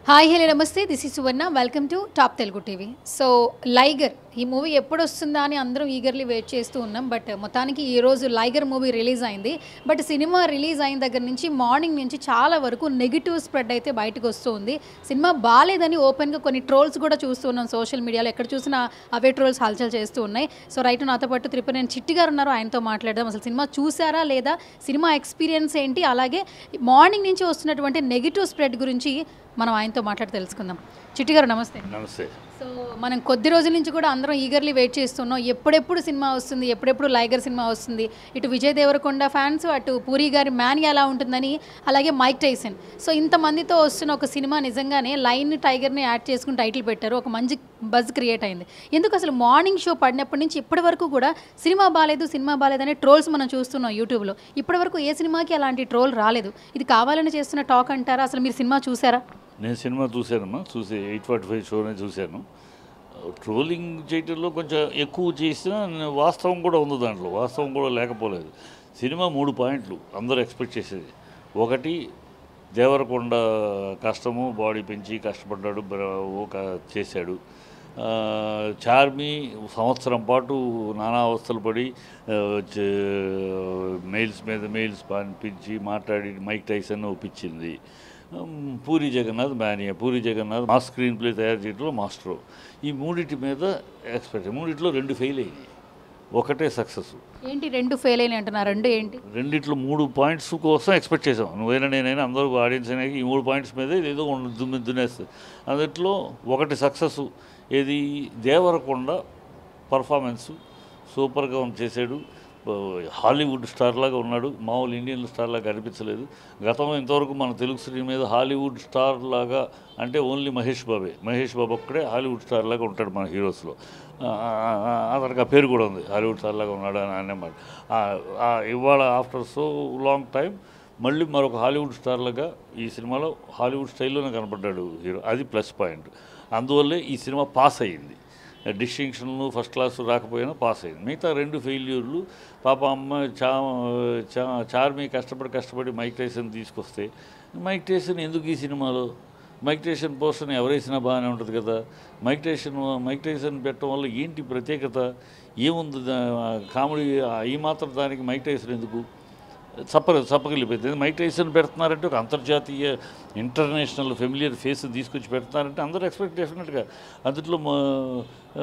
Hi hello నమస్తే this ఈ Suvarna welcome to top Telugu TV so Liger ఈ మూవీ ఎప్పుడు వస్తుందా అని అందరం ఈగర్లీ వెయిట్ చేస్తూ ఉన్నాం బట్ మొత్తానికి ఈ రోజు లైగర్ మూవీ రిలీజ్ అయింది బట్ సినిమా రిలీజ్ అయిన దగ్గర నుంచి మార్నింగ్ నుంచి చాలా వరకు నెగిటివ్ స్ప్రెడ్ అయితే బయటకు వస్తూ ఉంది సినిమా బాగాలేదని ఓపెన్గా కొన్ని ట్రోల్స్ కూడా చూస్తూ ఉన్నాం సోషల్ మీడియాలో ఎక్కడ చూసినా అవే ట్రోల్స్ హల్చల్ చేస్తూ ఉన్నాయి సో రైట్ నాతో పాటు త్రిపురేన్ చిట్టి గారు ఉన్నారు ఆయనతో మాట్లాడదాం అసలు సినిమా చూసారా లేదా సినిమా ఎక్స్పీరియన్స్ ఏంటి అలాగే మార్నింగ్ నుంచి వస్తున్నటువంటి నెగిటివ్ స్ప్రెడ్ గురించి మనం ఆయనతో మాట్లాడి తెలుసుకుందాం చిట్టి గారు నమస్తే నమస్తే సో మనం కొద్ది రోజుల నుంచి కూడా అందరం ఈగర్లీ వెయిట్ చేస్తున్నాం ఎప్పుడెప్పుడు సినిమా వస్తుంది ఎప్పుడెప్పుడు లైగర్ సినిమా వస్తుంది ఇటు విజయ్ దేవరకొండ ఫ్యాన్స్ అటు పూరి గారి మ్యాన్ ఎలా ఉంటుందని అలాగే మైక్ టైసన్ సో ఇంతమందితో వస్తున్న ఒక సినిమా నిజంగానే లైన్ టైగర్ని యాడ్ చేసుకుని టైటిల్ పెట్టారు ఒక మంచి బజ్ క్రియేట్ అయింది ఎందుకు అసలు మార్నింగ్ షో పడినప్పటి నుంచి ఇప్పటి వరకు కూడా సినిమా బాగాలేదు సినిమా బాగాలేదనే ట్రోల్స్ మనం చూస్తున్నాం యూట్యూబ్లో ఇప్పటి వరకు ఏ సినిమాకి అలాంటి ట్రోల్ రాలేదు ఇది కావాలని చేస్తున్న టాక్ అంటారా అసలు మీరు సినిమా చూసారా నేను సినిమా చూశానమ్మా చూసి ఎయిట్ ఫార్టీ ఫైవ్ షోనే చూశాను ట్రోలింగ్ చేయటంలో కొంచెం ఎక్కువ చేసినా నేను వాస్తవం కూడా ఉంది దాంట్లో వాస్తవం కూడా లేకపోలేదు సినిమా మూడు పాయింట్లు అందరూ ఎక్స్పెక్ట్ చేసేది ఒకటి దేవరకొండ కష్టము బాడీ పెంచి కష్టపడ్డాడు బ్ర- ఒక చేశాడు ఆ, చార్మి సంవత్సరం పాటు నానా అవస్థలు పడి ఆ, చే- మెయిల్స్ మీద మెయిల్స్ పంపించి మాట్లాడి మైక్ టైసన్ ఒప్పించింది ఉమ్, పూరి జగన్నాథ్ మేనియా పూరి జగన్నాథ్ మా స్క్రీన్ ప్లే తయారు చేయడంలో మాస్టరు ఈ మూడిటి మీద ఎక్స్పెక్ట్ మూడిట్లో రెండు ఫెయిల్ అయినాయి ఒకటే సక్సెస్ ఏంటి రెండు ఫెయిల్ అయినాయి అంటున్నారు రెండు ఏంటి రెండిట్లో మూడు పాయింట్స్ కోసం ఎక్స్పెక్ట్ చేసాం నువ్వైనా నేనైనా అందరూ ఆడియన్స్ అయినా ఈ మూడు పాయింట్స్ మీదే ఏదో ఉండు- దుమ్మి దున్నేస్తుంది అందులో ఒకటి సక్సెస్ ఏది దేవరకొండ పర్ఫార్మెన్స్ సూపర్గా చేశాడు ఆ, హాలీవుడ్ స్టార్ లాగా ఉన్నాడు మామూలు ఇండియన్ స్టార్ లాగా కనిపించలేదు గతంలో ఇంతవరకు మన తెలుగు స్క్రీన్ మీద హాలీవుడ్ స్టార్ లాగా అంటే ఓన్లీ మహేష్ బాబే మహేష్ బాబు ఒక్కడే హాలీవుడ్ స్టార్ లాగా ఉంటాడు మన హీరోస్లో ఆ, ఆ, ఆ, అతనికి ఆ పేరు కూడా ఉంది హాలీవుడ్ స్టార్ లాగా ఉన్నాడు అని అన్నమాట ఆ, ఆ, ఇవాళ ఆఫ్టర్ సో లాంగ్ టైం మళ్ళీ మరొక హాలీవుడ్ స్టార్ లాగా ఈ సినిమాలో హాలీవుడ్ స్టైల్లోనే కనపడ్డాడు హీరో అది ప్లస్ పాయింట్ అందువల్లే ఈ సినిమా పాస్ అయ్యింది డిస్టింక్షన్లు ఫస్ట్ క్లాస్ రాకపోయినా పాస్ అయింది మిగతా రెండు ఫెయిల్యూర్లు పాప అమ్మ చా చా చార్మి కష్టపడి కష్టపడి మైక్ టైసన్ తీసుకొస్తే మైక్ టైసన్ ఎందుకు ఈ సినిమాలో మైక్ టైసన్ పోస్టర్ని ఎవరేసినా బాగానే ఉంటుంది కదా మైక్ టైసన్ మైక్ టైసన్ పెట్టడం వల్ల ఏంటి ప్రత్యేకత ఏముంది దా- కామెడీ ఈ మాత్రం దానికి మైక్ టైసన్ ఎందుకు చప్ప చప్పగిలిపోయింది మైక్ టైసన్ పెడుతున్నారంటే ఒక అంతర్జాతీయ ఇంటర్నేషనల్ ఫెమిలియర్ ఫేస్ తీసుకొచ్చి పెడుతున్నారంటే అందరూ ఎక్స్పెక్ట్ డెఫినెట్గా అందులో మా, ఆ,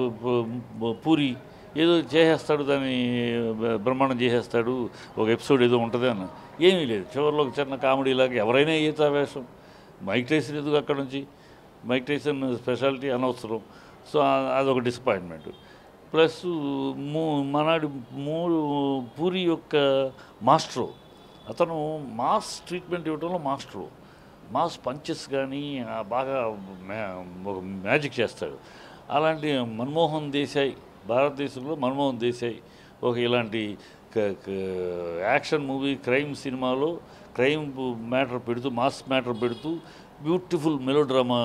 బ- పూరి ఏదో చేసేస్తాడు దాన్ని బ- బ్రహ్మాండం చేసేస్తాడు ఒక ఎపిసోడ్ ఏదో ఉంటుంది అన్న ఏమీ లేదు చివరిలో ఒక చిన్న కామెడీలాగా ఎవరైనా ఈత వేషం మైక్ టైసన్ ఎందుకు అక్కడ నుంచి మైక్ టైసన్ స్పెషాలిటీ అనవసరం సో ఆ- అదొక డిసప్పాయింట్మెంట్ ప్లస్ మూ మనాడి మూడు పూరి యొక్క మాస్టరు అతను మాస్ ట్రీట్మెంట్ ఇవ్వడంలో మాస్టరు మాస్ పంచెస్ కానీ ఆ బాగా మ్యా- ఒక మ్యాజిక్ చేస్తాడు అలాంటి మన్మోహన్ దేశాయ్ భారతదేశంలో మన్మోహన్ దేశాయ్ ఒక ఇలాంటి క- క- యాక్షన్ మూవీ క్రైమ్ సినిమాలో క్రైమ్ మ్యాటర్ పెడుతూ మాస్ మ్యాటర్ పెడుతూ beautiful melodrama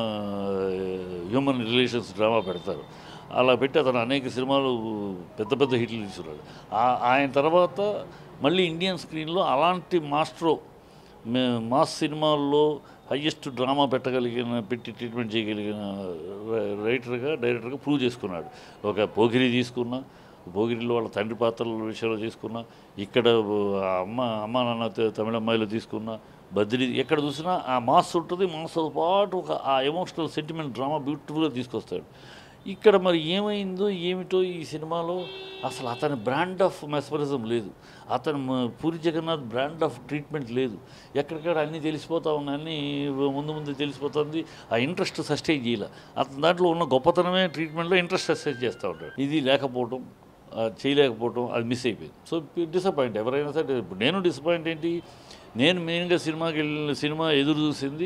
human relations drama పెడతారు అలా పెట్టి అతను అనేక సినిమాలు పెద్ద పెద్ద హిట్లు తీసుకున్నాడు ఆ- ఆయన తర్వాత మళ్ళీ ఇండియన్ స్క్రీన్లో అలాంటి మాస్ట్రో మే- మాస్ సినిమాల్లో హయ్యెస్ట్ డ్రామా పెట్టగలిగిన పెట్టి ట్రీట్మెంట్ చేయగలిగిన ర- రైటర్గా డైరెక్టర్గా ప్రూవ్ చేసుకున్నాడు ఒక పోగిరి తీసుకున్నా భోగిరిలో వాళ్ళ తండ్రి పాత్రల విషయంలో తీసుకున్నా ఇక్కడ ఆ అమ్మ అమ్మ నాన్న త- తమిళ అమ్మాయిలో తీసుకున్నా బద్రి ఎక్కడ చూసినా ఆ మాస్ ఉంటుంది మాస్తో పాటు ఒక ఆ ఎమోషనల్ సెంటిమెంట్ డ్రామా బ్యూటిఫుల్గా తీసుకొస్తాడు ఇక్కడ మరి ఏమైందో ఏమిటో ఈ సినిమాలో అసలు అతని బ్రాండ్ ఆఫ్ మెస్మరిజం లేదు అతని మ- Puri Jagannadh brand of treatment లేదు ఎక్కడికక్కడ అన్నీ తెలిసిపోతా ఉన్నాయి అన్నీ ముందు ముందు తెలిసిపోతుంది ఆ ఇంట్రెస్ట్ సస్టైన్ చేయాలి అతని దాంట్లో ఉన్న గొప్పతనమే ట్రీట్మెంట్లో ఇంట్రెస్ట్ సస్టైన్ చేస్తూ ఉంటాడు ఇది లేకపోవడం ఆ, చేయలేకపోవడం అది మిస్ అయిపోయింది సో డిసప్పాయింట్ ఎవరైనా సరే ఇప్పుడు నేను డిసప్పాయింట్ ఏంటి నేను మెయిన్గా సినిమాకి వెళ్ళిన సినిమా ఎదురు చూసింది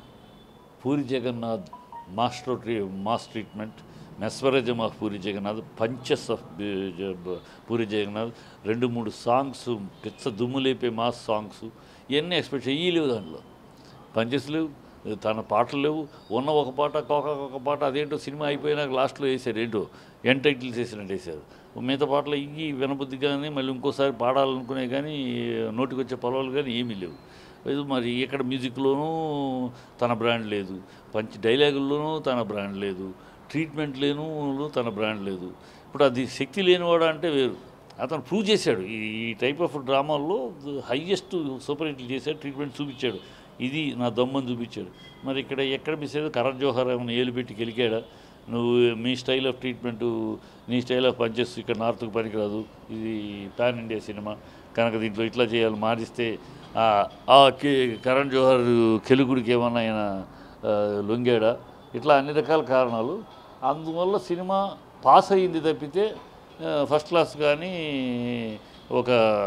పూరి జగన్నాథ్ మాస్టర్ ట్రీ mass treatment mesmerism of Puri Jagannadh punches of బి- జ- పూరి జగన్నాథ్ రెండు మూడు సాంగ్స్ పిచ్చ దుమ్ము లేపే మాస్ సాంగ్స్ ఇవన్నీ ఎక్స్పెక్ట్ చేయలేవు దాంట్లో పంచెస్ లేవు తన పాటలు లేవు ఉన్న ఒక పాట కోక ఒక పాట అదేంటో సినిమా అయిపోయినాక లాస్ట్లో వేసారు ఏంటో ఎన్ టైటిల్స్ వేసినట్టు వేసారు మిగతా పాటలు ఇవి వినబుద్ధి కానీ మళ్ళీ ఇంకోసారి పాడాలనుకునే కానీ నోటికి వచ్చే పొలవలు కానీ ఏమీ లేవు ఇది మరి ఇక్కడ మ్యూజిక్లోనూ తన బ్రాండ్ లేదు పంచి డైలాగుల్లోనూ తన బ్రాండ్ లేదు ట్రీట్మెంట్లోనూ తన బ్రాండ్ లేదు ఇప్పుడు అది శక్తి లేనివాడు అంటే వేరు అతను ప్రూవ్ చేశాడు ఈ ఈ టైప్ ఆఫ్ డ్రామాల్లో హయ్యెస్ట్ సూపర్ హిట్లు చేశాడు ట్రీట్మెంట్ చూపించాడు ఇది నా దమ్మని చూపించాడు మరి ఇక్కడ ఎక్కడ మిస్ అయ్యేది కరణ్ జోహర్ ఏమైనా ఏలు పెట్టి గెలికాడా నువ్వు మీ స్టైల్ ఆఫ్ ట్రీట్మెంట్ నీ స్టైల్ ఆఫ్ పంచెస్ ఇక్కడ నార్త్కి పనికిరాదు ఇది పాన్ ఇండియా సినిమా కనుక దీంట్లో ఇట్లా చేయాలి మారిస్తే ఆ- ఆ కే- కరణ్ జోహర్ కెలుగుడికి ఏమన్నా ఆయన ఆ, లొంగాడా ఇట్లా అన్ని రకాల కారణాలు అందువల్ల సినిమా పాస్ అయ్యింది తప్పితే ఫస్ట్ క్లాస్ కానీ ఒక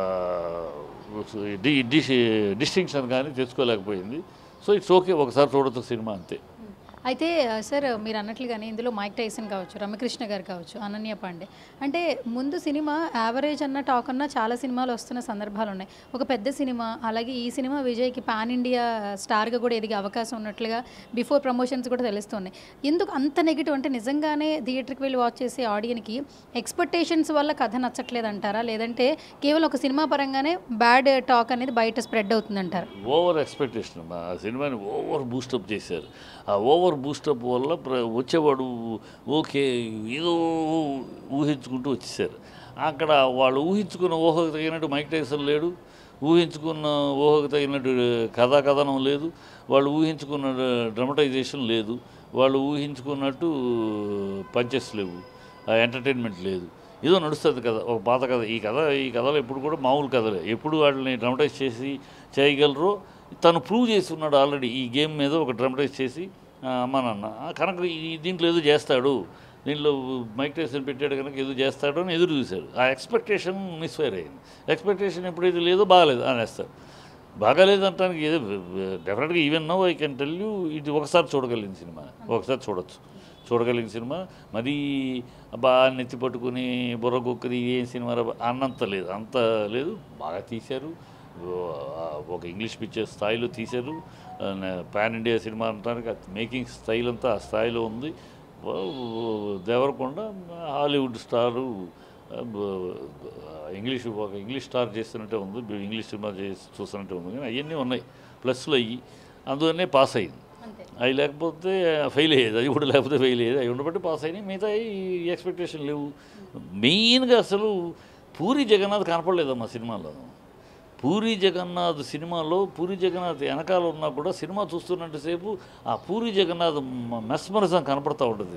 డి డిష్ డిస్టింక్షన్ కానీ తెచ్చుకోలేకపోయింది సో ఇట్స్ ఓకే ఒకసారి చూడొచ్చు సినిమా అంతే అయితే ఆ, సార్ మీరు అన్నట్లుగానే ఇందులో మైక్ టైసన్ కావచ్చు రమకృష్ణ గారు కావచ్చు అనన్య పాండే అంటే ముందు సినిమా యావరేజ్ అన్న టాక్ అన్న చాలా సినిమాలు వస్తున్న సందర్భాలు ఉన్నాయి ఒక పెద్ద సినిమా అలాగే ఈ సినిమా విజయ్కి పాన్ ఇండియా స్టార్గా కూడా ఎదిగే అవకాశం ఉన్నట్లుగా బిఫోర్ ప్రమోషన్స్ కూడా తెలుస్తున్నాయి ఎందుకు అంత నెగిటివ్ అంటే నిజంగానే థియేటర్కి వెళ్ళి వాచ్ చేసే ఆడియన్కి ఎక్స్పెక్టేషన్స్ వల్ల కథ నచ్చట్లేదు అంటారా లేదంటే కేవలం ఒక సినిమా పరంగానే బ్యాడ్ టాక్ అనేది బయట స్ప్రెడ్ అవుతుందంటారా ఓవర్ ఎక్స్పెక్టేషన్ ఆ సినిమాని ఓవర్ బూస్టప్ చేశారు ఆ ఓవర్ బూస్టప్ వల్ల ప్ర వచ్చేవాడు ఓకే ఏదో ఊహించుకుంటూ వచ్చేసారు అక్కడ వాళ్ళు ఊహించుకున్న ఊహకు తగినట్టు మైక్ టైసన్ లేడు ఊహించుకున్న ఊహకు తగినట్టు కథా కథనం లేదు వాళ్ళు ఊహించుకున్న డ్రమటైజేషన్ లేదు వాళ్ళు ఊహించుకున్నట్టు పంచెస్ లేవు ఆ ఎంటర్టైన్మెంట్ లేదు ఏదో నడుస్తుంది కదా ఒక పాత కథ ఈ కథ ఈ కథలు ఎప్పుడు కూడా మామూలు కథలే ఎప్పుడు వాళ్ళని డ్రమటైజ్ చేసి చేయగలరో తను ప్రూవ్ చేసి ఉన్నాడు ఆల్రెడీ ఈ గేమ్ మీద ఒక డ్రమటైజ్ చేసి ఆ, అమ్మా నాన్న ఆ, కనుక ఈ- దీంట్లో ఏదో చేస్తాడు దీంట్లో మైక్ టైసన్ పెట్టాడు కనుక ఏదో చేస్తాడు అని ఎదురు చూశాడు ఆ ఎక్స్పెక్టేషన్ మిస్ఫైర్ అయింది ఎక్స్పెక్టేషన్ ఎప్పుడైతే లేదో బాగాలేదు అనేస్తారు బాగాలేదు అంటానికి ఏదో డెఫినెట్గా even no I can tell you ఇది ఒకసారి చూడగలిగిన సినిమా ఒకసారి చూడొచ్చు చూడగలిగిన సినిమా మరీ బాగా నెత్తి పట్టుకుని బుర్ర కుక్కది ఏం సినిమా రా బా- అన్నంత లేదు అంత లేదు బాగా తీశారు ఆ, ఒక ఇంగ్లీష్ పిక్చర్ స్థాయిలో తీశారు పాన్ ఇండియా సినిమా అంటానికి మేకింగ్ స్టైల్ అంతా ఆ స్థాయిలో ఉంది ఓ- దేవరకొండ హాలీవుడ్ స్టారు ఆ, బ- ఇంగ్లీష్ ఒక ఇంగ్లీష్ స్టార్ చేస్తున్నట్టే ఉంది ఇంగ్లీష్ సినిమా చేసి చూస్తున్నట్టే ఉంది కానీ అవన్నీ ఉన్నాయి ప్లస్లు అయ్యి అందువల్లనే పాస్ అయింది అంతే అవి లేకపోతే ఫెయిల్ అయ్యేది అది కూడా లేకపోతే ఫెయిల్ అయ్యేది అవి ఉండబట్టి పాస్ అయినాయి మిగతా ఈ ఎక్స్పెక్టేషన్ లేవు మెయిన్గా అసలు పూరి జగన్నాథ్ కనపడలేదమ్మా సినిమాలో పూరి జగన్నాథ్ సినిమాలో పూరి జగన్నాథ్ వెనకాల ఉన్నా కూడా సినిమా చూస్తున్నంతసేపు ఆ పూరి జగన్నాథ్ మెస్మరిజం కనపడతా ఉంటుంది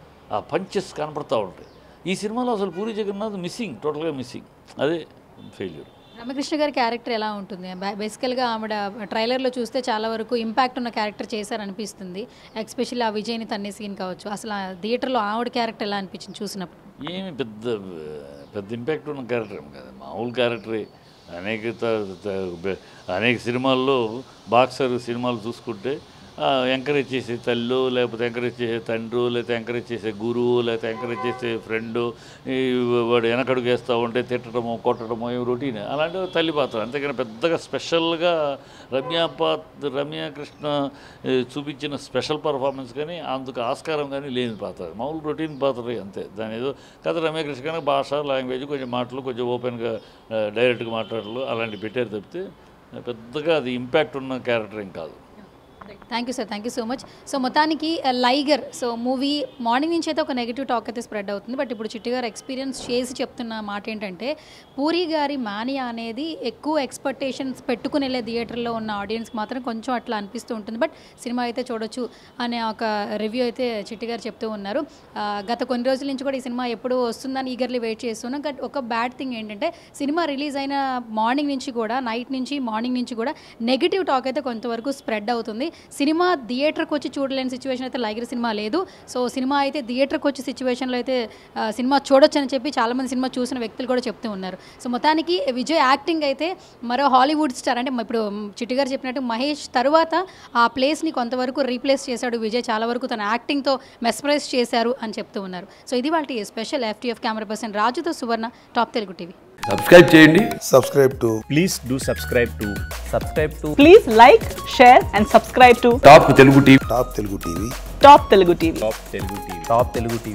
ఆ పంచెస్ కనపడతా ఉంటాయి ఈ సినిమాలో అసలు పూరి జగన్నాథ్ మిస్సింగ్ టోటల్గా మిస్సింగ్ అదే ఫెయిల్యూర్ రమకృష్ణ గారి క్యారెక్టర్ ఎలా ఉంటుంది బే- బేసికల్గా ఆవిడ ట్రైలర్లో చూస్తే చాలా వరకు ఇంపాక్ట్ ఉన్న క్యారెక్టర్ చేశారనిపిస్తుంది ఎక్స్పెషల్లీ ఆ విజయ్ని తన్నే సీన్ కావచ్చు అసలు ఆ థియేటర్లో ఆవిడ క్యారెక్టర్ ఎలా అనిపించింది చూసినప్పుడు ఏమి పెద్ద పెద్ద ఇంపాక్ట్ ఉన్న క్యారెక్టర్ ఏం కాదు మామూలు క్యారెక్టరే అనేక త- త- బె- అనేక సినిమాల్లో బాక్సర్ సినిమాలు చూసుకుంటే ఎంకరేజ్ చేసే తల్లు లేకపోతే ఎంకరేజ్ చేసే తండ్రు లేకపోతే ఎంకరేజ్ చేసే గురువు లేకపోతే ఎంకరేజ్ చేసే ఫ్రెండు వాడు వెనకడుగు వేస్తూ ఉంటే తిట్టడము కొట్టడము ఏమి రొటీన్ అలాంటి తల్లి పాత్ర అంతేకాని పెద్దగా స్పెషల్గా రమ్య పాత్ర రమ్య కృష్ణ ఏ, చూపించిన స్పెషల్ పర్ఫార్మెన్స్ కానీ అందుకు ఆస్కారం కానీ లేని పాత్ర మామూలు రొటీన్ పాత్ర అంతే దాని ఏదో కథ రమ్య కృష్ణ కానీ భాష లాంగ్వేజ్ కొంచెం మాటలు కొంచెం ఓపెన్గా డైరెక్ట్గా మాట్లాడలు అలాంటివి పెట్టారు తప్పితే పెద్దగా అది ఇంపాక్ట్ ఉన్న క్యారెక్టర్ ఏం కాదు thank you sir thank you so much so మొత్తానికి ఆ, లైగర్ సో మూవీ మార్నింగ్ నుంచి అయితే ఒక నెగిటివ్ టాక్ అయితే స్ప్రెడ్ అవుతుంది బట్ ఇప్పుడు చిట్టి గారు ఎక్స్పీరియన్స్ చేసి చెప్తున్న మాట ఏంటంటే పూరి గారి మానియా అనేది ఎక్కువ ఎక్స్పెక్టేషన్స్ పెట్టుకుని వెళ్ళే థియేటర్లో ఉన్న ఆడియన్స్కి మాత్రం కొంచెం అట్లా అనిపిస్తూ ఉంటుంది బట్ సినిమా అయితే చూడొచ్చు అనే ఒక రివ్యూ అయితే చిట్టి గారు చెప్తూ ఉన్నారు ఆ, గత కొన్ని రోజుల నుంచి కూడా ఈ సినిమా ఎప్పుడు వస్తుందని ఈగర్లీ వెయిట్ చేస్తున్నాం బట్ ఒక బ్యాడ్ థింగ్ ఏంటంటే సినిమా రిలీజ్ అయిన మార్నింగ్ నుంచి కూడా నైట్ నుంచి మార్నింగ్ నుంచి కూడా నెగిటివ్ టాక్ అయితే కొంతవరకు స్ప్రెడ్ అవుతుంది సినిమా థియేటర్కి వచ్చి చూడలేని సిచ్యువేషన్ అయితే లైగర్ సినిమా లేదు సో సినిమా అయితే థియేటర్కి వచ్చి సిచ్యువేషన్లో అయితే ఆ, సినిమా చూడొచ్చు అని చెప్పి చాలామంది సినిమా చూసిన వ్యక్తులు కూడా చెప్తూ ఉన్నారు సో మొత్తానికి విజయ్ యాక్టింగ్ అయితే మరో హాలీవుడ్ స్టార్ అంటే ఇప్పుడు చిట్టి గారు చెప్పినట్టు మహేష్ తరువాత ఆ ప్లేస్ని కొంతవరకు రీప్లేస్ చేశాడు విజయ్ చాలా వరకు తన యాక్టింగ్తో మెస్పరైజ్ చేశారు అని చెప్తూ ఉన్నారు సో ఇది వాళ్ళ స్పెషల్ ఎఫ్టీఎఫ్ కెమెరా పర్సన్ రాజుతో Suvarna top Telugu TV subscribe చేయండి subscribe to please do subscribe to subscribe to Please like, share, and subscribe to top Telugu TV Top Telugu TV. Top Telugu TV. top telugu tv top telugu tv